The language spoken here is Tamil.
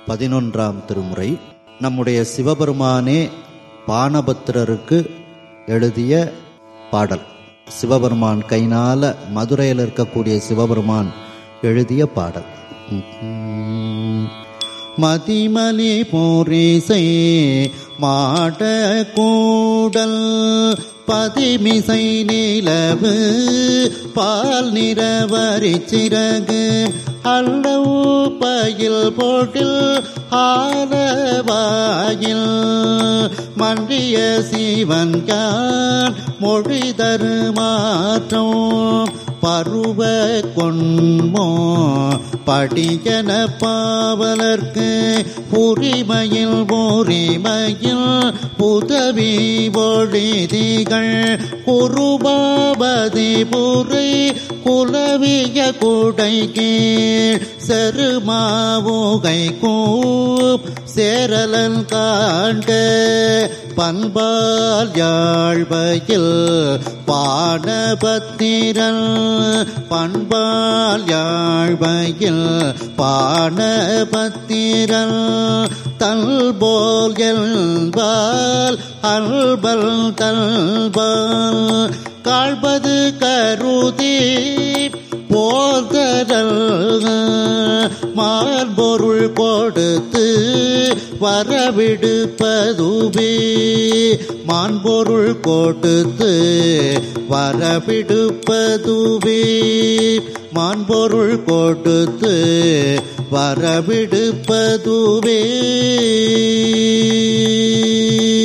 பதினொன்றாம் திருமுறை நம்முடைய சிவபெருமானே பானபத்திரருக்கு எழுதிய பாடல் சிவபெருமான் கைனால மதுரையில் இருக்கக்கூடிய சிவபெருமான் எழுதிய பாடல் மதிமலி போரிசை மாட கூடல் பதிமிசை நிலவு பால் நிறவரி சிறகு அல்லவு பயில் போட்டில் ஆலவாயில் மன்றிய சிவன் யான் மொழி தருமாற்றம் பருவ கொன்மோ படியன பாவலர்க்கு புரிமையில் உரிமையில் புதவி ஒழிதிகள் குருபாபதி புரை குலவிய குடை கீழ் செருமாவுகை கூப் சேரலன் காண்க பண்பால் யாழ்வையில் பாடபத்திரல் பண்பால் யாழ்வையில் பாடபத்திரல் தல்போல் என்பால் அல்பல் தல்பால் காழ்பது கருதி போதரல் மார்பொருள் கொடுத்து வரவிடுப்பதுவே மான்பொருள் கொடுத்து வரவிடுப்பதுவே மான்பொருள் கொடுத்து வரவிடுப்பதுவே